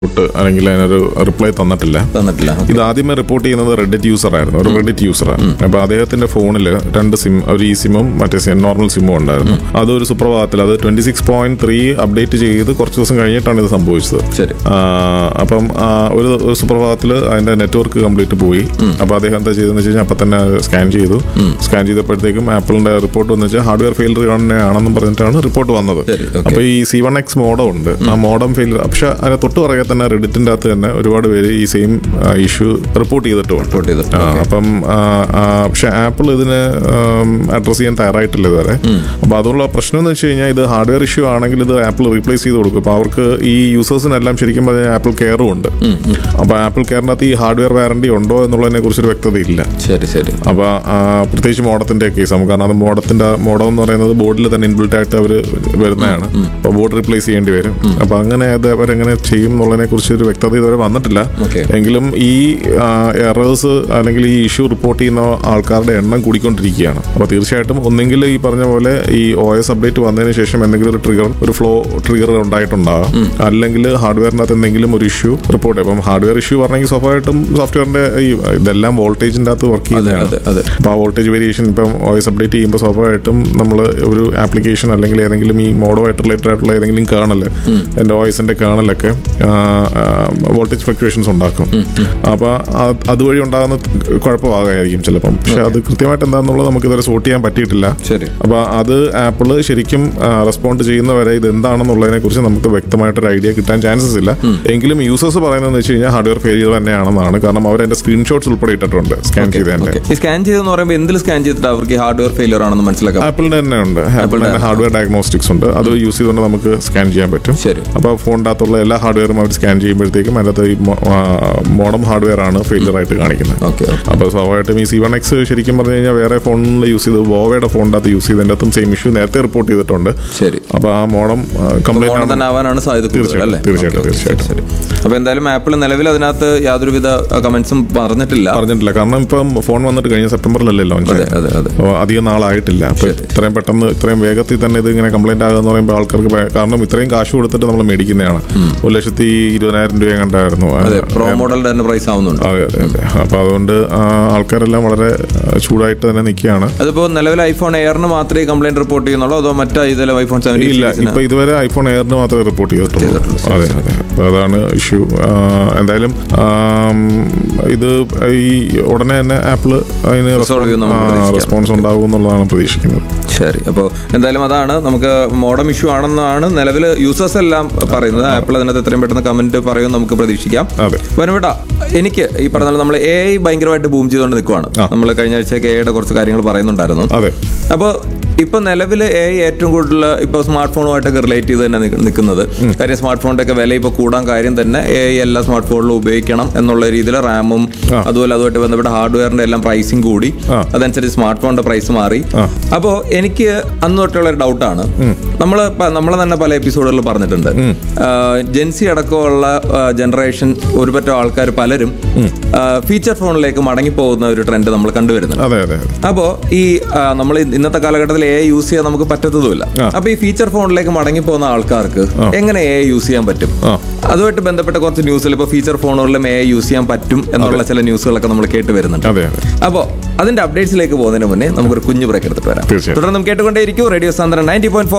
Report അല്ലെങ്കിൽ അതിനൊരു reply തന്നിട്ടില്ല തന്നിട്ടില്ല ഇത് ആദ്യമേ റിപ്പോർട്ട് ചെയ്യുന്നത് റെഡിറ്റ് യൂസർ ആയിരുന്നു ഒരു റെഡിറ്റ് യൂസറാണ് അപ്പൊ അദ്ദേഹത്തിന്റെ ഫോണിൽ രണ്ട് സിം ഒരു ഈ സിമ്മും മറ്റേ നോർമൽ സിമ്മും ഉണ്ടായിരുന്നു അതൊരു സുപ്രഭാതത്തിൽ അത് twenty six point three update ചെയ്ത് കുറച്ച് ദിവസം കഴിഞ്ഞിട്ടാണ് ഇത് സംഭവിച്ചത് ശരി ആ, അപ്പം ആ, ഒരു ഒരു സുപ്രഭാതത്തിൽ അതിന്റെ നെറ്റ്വർക്ക് കംപ്ലീറ്റ് പോയി അപ്പൊ അദ്ദേഹം എന്താ ചെയ്തെന്ന് വെച്ച് കഴിഞ്ഞാൽ അപ്പൊ തന്നെ സ്കാൻ ചെയ്തു സ്കാൻ ചെയ്തപ്പോഴത്തേക്കും ആപ്പിളിന്റെ റിപ്പോർട്ട് വന്ന് വെച്ചാൽ ഹാർഡ്വെയർ ഫെയിലർ ആണെന്നും പറഞ്ഞിട്ടാണ് റിപ്പോർട്ട് വന്നത് ശരി, okay. അപ്പൊ ഈ സി വൺ എക്സ് മോഡം ഉണ്ട് ആ മോഡം ഫെയിലർ പക്ഷെ അതിനെ തൊട്ട് പറയാൻ തന്നെ റെഡിറ്റിന്റെ അകത്ത് തന്നെ ഒരുപാട് പേര് ഈ സെയിം ഇഷ്യൂ റിപ്പോർട്ട് ചെയ്തിട്ടുമുണ്ട് റിപ്പോർട്ട് ചെയ്തിട്ട് ആ, അപ്പം ആ, ആ, പക്ഷെ ആപ്പിൾ ഇതിന് അഡ്രസ് ചെയ്യാൻ തയ്യാറായിട്ടില്ല ഇതുവരെ അപ്പൊ അതുള്ള പ്രശ്നം എന്ന് വെച്ച് കഴിഞ്ഞാൽ ഇത് ഹാർഡ്വെയർ ഇഷ്യൂ ആണെങ്കിൽ ഇത് ആപ്പിൾ റീപ്ലേസ് ചെയ്ത് കൊടുക്കും അപ്പൊ അവർക്ക് ഈ യൂസേഴ്സിനെല്ലാം ശരിക്കും പറഞ്ഞാൽ ആപ്പിൾ കെയറും ഉണ്ട് അപ്പൊ ആപ്പിൾ കെയറിനകത്ത് ഈ ഹാർഡ്വെയർ വാറണ്ടി ഉണ്ടോ എന്നുള്ളതിനെ കുറിച്ചൊരു വ്യക്തത ഇല്ല ശരി ശരി അപ്പൊ ആ, പ്രത്യേകിച്ച് മോഡത്തിന്റെ കേസ് നമുക്ക് കാരണം അത് മോഡത്തിന്റെ മോഡം എന്ന് പറയുന്നത് ബോർഡിൽ തന്നെ ഇൻബിൽറ്റ് ആയിട്ട് അവർ വരുന്നതാണ് അപ്പൊ ബോർഡ് റീപ്ലേസ് ചെയ്യേണ്ടി വരും അപ്പൊ അങ്ങനെ അത് അവരെങ്ങനെ ചെയ്യും എന്നുള്ളതിനെ കുറിച്ച് ഒരു വ്യക്തത ഇതുവരെ വന്നിട്ടില്ല Okay. എങ്കിലും ഈ എറേഴ്സ് അല്ലെങ്കിൽ ഈ ഇഷ്യൂ റിപ്പോർട്ട് ചെയ്യുന്ന ആൾക്കാരുടെ എണ്ണം കൂടിക്കൊണ്ടിരിക്കുകയാണ് അപ്പോൾ തീർച്ചയായിട്ടും ഒന്നെങ്കിൽ ഈ പറഞ്ഞ പോലെ ഈ ഒ എസ് അപ്ഡേറ്റ് വന്നതിന് ശേഷം എന്തെങ്കിലും ഒരു ട്രിഗർ ഒരു ഫ്ലോ ട്രിഗർ ഉണ്ടായിട്ടുണ്ടാകാം അല്ലെങ്കിൽ ഹാർഡ്വെയറിനകത്ത് എന്തെങ്കിലും ഒരു ഇഷ്യൂ റിപ്പോർട്ട് ചെയ്യും അപ്പം ഹാർഡ്വെയർ ഇഷ്യൂ പറഞ്ഞെങ്കിൽ സ്വാഭാവികമായിട്ടും സോഫ്റ്റ്വെയറിന്റെ ഈ ഇതെല്ലാം വോൾട്ടേജിന്റെ അകത്ത് വർക്ക് അതെ ചെയ്യുന്നതാണ് അതെ അതെ അപ്പോൾ ആ വോൾട്ടേജ് വേരിയേഷൻ ഇപ്പം ഒ എസ് അപ്ഡേറ്റ് ചെയ്യുമ്പോൾ സ്വാഭാവികമായിട്ടും നമ്മൾ ഒരു ആപ്ലിക്കേഷൻ അല്ലെങ്കിൽ ഏതെങ്കിലും ഈ മോഡുമായിട്ട് റിലേറ്റഡ് ആയിട്ടുള്ള ഏതെങ്കിലും കേണൽ എൻ്റെ ഒ എസിന്റെ കേണലൊക്കെ വോൾട്ടേജ് ഫ്ലക്ച്വേഷൻസ് ഉണ്ടാക്കും അപ്പോൾ അതുവഴി ഉണ്ടാകുന്ന കുഴപ്പമാകായിരിക്കും ചിലപ്പം പക്ഷെ അത് കൃത്യമായിട്ട് എന്താണെന്നുള്ളത് നമുക്ക് ഇതുവരെ സോർട്ട് ചെയ്യാൻ പറ്റിയിട്ടില്ല ശരി അപ്പൊ അത് ആപ്പിള് ശരിക്കും റെസ്പോണ്ട് ചെയ്യുന്നവരെ ഇത് എന്താണെന്നുള്ളതിനെ കുറിച്ച് നമുക്ക് വ്യക്തമായിട്ടൊരു ഐഡിയ കിട്ടാൻ ചാൻസസ് ഇല്ല എങ്കിലും യൂസേഴ്സ് പറയുന്നതെന്ന് വെച്ച് കഴിഞ്ഞാൽ ഹാർഡ്വെയർ ഫെയിലിയർ തന്നെയാണെന്നാണ് കാരണം അവർ അതിന്റെ സ്ക്രീൻഷോട്ട്സ് ഉൾപ്പെടെ ഇട്ടിട്ടുണ്ട് സ്കാൻ ചെയ്തതിന്റെ ഓക്കെ ഈ സ്കാൻ ചെയ്തെന്ന് പറയുമ്പോൾ എന്തിൽ സ്കാൻ ചെയ്തിട്ട് അവർക്ക് ഹാർഡ്വെയർ ഫെയിലിയർ ആണെന്ന് മനസ്സിലാക്കാം ആപ്പിളിന്റെ തന്നെ ഉണ്ട് ആപ്പിളിന്റെ തന്നെ ഹാർഡ്വെയർ ഡയഗ്നോസ്റ്റിക്സ് ഉണ്ട് അത് യൂസ് ചെയ്തുകൊണ്ട് നമുക്ക് സ്കാൻ ചെയ്യാൻ പറ്റും ശരി അപ്പോൾ ഫോണിൻ്റെ അകത്തുള്ള എല്ലാ ഹാർഡ്വെയറും അവർ സ്കാൻ ചെയ്യുമ്പോഴത്തേക്കും അതിനകത്ത് ഈ മോഡം ഹാർഡ്വെയർ ആണ് ഫെയിലിയർ ആയിട്ട് കാണിക്കുന്നത് ഓക്കെ അപ്പോൾ സ്വാഭാവികമായിട്ടും ഈ സി വൺ എക്സ് ശരിക്കും പറഞ്ഞു കഴിഞ്ഞാൽ വേറെ ഫോണിൽ യൂസ് ചെയ്ത് വോവയുടെ ഫോണിൻ്റെ അകത്ത് യൂസ് ചെയ്തതിൻ്റെ അകത്തും സെയിം ഇഷ്യൂ നേരത്തെ റിപ്പോർട്ട് ചെയ്തിട്ടുണ്ട് ശരി അപ്പോൾ ആ മോഡം കംപ്ലൈന്റ് ഫോൺ തന്നെ ആവാനാണ് സാധ്യത കൂടുതൽ തീർച്ചയായിട്ടും, അല്ലേ തീർച്ചയായിട്ടും, ഓക്കേ, ഓക്കേ, തീർച്ചയായിട്ടും. ശരി അപ്പൊ എന്തായാലും ആപ്പിൾ നിലവിൽ അതിനകത്ത് യാതൊരുവിധ കമന്റ്സും പറഞ്ഞിട്ടില്ല പറഞ്ഞിട്ടില്ല കാരണം ഇപ്പം ഫോൺ വന്നിട്ട് കഴിഞ്ഞ സെപ്റ്റംബറിലല്ലേ ലോഞ്ച് അതെ അതെ അതെ അപ്പോൾ അധികം നാളായിട്ടില്ല അപ്പോൾ ഇത്രയും പെട്ടെന്ന് ഇത്രയും വേഗത്തിൽ തന്നെ ഇത് ഇങ്ങനെ കംപ്ലൈന്റ് ആകുക എന്ന് പറയുമ്പോൾ ആൾക്കാർക്ക് ഭയ- കാരണം ഇത്രയും കാശ് കൊടുത്തിട്ട് നമ്മൾ മേടിക്കുന്നതാണ് ഒരു ലക്ഷത്തി ഇരുപതിനായിരം രൂപ കണ്ടായിരുന്നു അതെ പ്രോ മോഡലിന്റെ തന്നെ പ്രൈസ് ആവുന്നുണ്ട് അതെ അതെ അതെ അപ്പോൾ അതുകൊണ്ട് ആ, ആൾക്കാരെല്ലാം വളരെ ആ, ചൂടായിട്ട് തന്നെ നിൽക്കുകയാണ് അതിപ്പോ നിലവിൽ ഐഫോൺ എയറിന് മാത്രമേ കംപ്ലൈന്റ് റിപ്പോർട്ട് ചെയ്യുന്നുള്ളൂ അതോ മറ്റു ഇതിലെ ഐഫോൺ സെവൻ ഇല്ല ഇപ്പൊ ഇതുവരെ ഐഫോൺ എയറിന് മാത്രമേ റിപ്പോർട്ട് ചെയ്തിട്ടുള്ളൂ അതെ അതെ അപ്പൊ അതാണ് ഇഷ്യൂ എന്തായാലും ആം, ഇത് ഈ ഉടനെ തന്നെ ആപ്പിള് അതിന് Resolve ചെയ്യുമെന്ന് നമുക്ക് പ്രതീക്ഷിക്കാം. റെസ്പോൺസ് ഉണ്ടാവും എന്നുള്ളതാണ് പ്രതീക്ഷിക്കുന്നത് ശരി അപ്പോൾ എന്തായാലും അതാണ് നമുക്ക് മോഡം ഇഷ്യൂ ആണെന്നാണ് നിലവിൽ യൂസേഴ്സ് എല്ലാം പറയുന്നത് ആപ്പിൾ അതിനകത്ത് എത്രയും പെട്ടെന്ന് കമന്റ് പറയുമെന്ന് നമുക്ക് പ്രതീക്ഷിക്കാം അതെ വനവിട്ട എനിക്ക് ഈ പറഞ്ഞ നമ്മൾ എ ഐ ഭയങ്കരമായിട്ട് ബൂം ചെയ്തുകൊണ്ട് നിൽക്കുവാണ് നമ്മൾ കഴിഞ്ഞ ആഴ്ചയൊക്കെ എ ഐയുടെ കുറച്ച് കാര്യങ്ങൾ പറയുന്നുണ്ടായിരുന്നു അതെ അപ്പോൾ ഇപ്പൊ നിലവിൽ എ ഐ ഏറ്റവും കൂടുതൽ ഇപ്പൊ സ്മാർട്ട് ഫോണുമായിട്ടൊക്കെ റിലേറ്റ് ചെയ്ത് തന്നെ നിക്ക- നിൽക്കുന്നത് കാര്യം സ്മാർട്ട് ഫോണിന്റെ ഒക്കെ വില ഇപ്പൊ കൂടാൻ കാര്യം തന്നെ എ ഐ എല്ലാ സ്മാർട്ട് ഫോണിലും ഉപയോഗിക്കണം എന്നുള്ള രീതിയിൽ റാമും അതുപോലെ അതുമായിട്ട് ബന്ധപ്പെട്ട ഹാർഡ്വെയറിന്റെ എല്ലാം പ്രൈസിങ് കൂടി ആ. അതനുസരിച്ച് സ്മാർട്ട് ഫോണിന്റെ പ്രൈസ് മാറി ആ. അപ്പോൾ എനിക്ക് അന്ന് തൊട്ടുള്ള ഒരു ഡൗട്ടാണ് നമ്മൾ നമ്മൾ തന്നെ പല എപ്പിസോഡുകളിൽ പറഞ്ഞിട്ടുണ്ട് ജെൻസി അടക്കമുള്ള ജനറേഷൻ ഒരുപറ്റം ആൾക്കാർ പലരും ഫീച്ചർ ഫോണിലേക്ക് മടങ്ങി പോകുന്ന ഒരു ട്രെൻഡ് നമ്മൾ കണ്ടുവരുന്നുണ്ട് അതെ അതെ അതെ അപ്പോ ഈ നമ്മൾ ഇന്നത്തെ കാലഘട്ടത്തിൽ എ യൂസ് ചെയ്യാൻ നമുക്ക് പറ്റത്തതുമില്ല ആ. അപ്പൊ ഈ ഫീച്ചർ ഫോണിലേക്ക് മടങ്ങി പോകുന്ന ആൾക്കാർക്ക് എങ്ങനെ എ യൂസ് ചെയ്യാൻ പറ്റും ആ. അതുമായിട്ട് ബന്ധപ്പെട്ട കുറച്ച് ന്യൂസിൽ ഇപ്പൊ ഫീച്ചർ ഫോണുകളിലും എ യൂസ് ചെയ്യാൻ പറ്റും എന്നുള്ള ചില ന്യൂസുകളൊക്കെ നമ്മൾ കേട്ട് വരുന്നുണ്ട് അതെ അതെ അപ്പോ അതിന്റെ അപ്ഡേറ്റ്സിലേക്ക് പോകുന്നതിന് മുന്നേ നമുക്കൊരു കുഞ്ഞു ബ്രേക്ക് എടുത്തിട്ട് വരാം തീർച്ചയായും. തുടർന്നും കേട്ടുകൊണ്ടേയിരിക്കും റേഡിയോ സാന്ദ്രൻ നയൻറ്റി പോയിന്റ് ഫോർ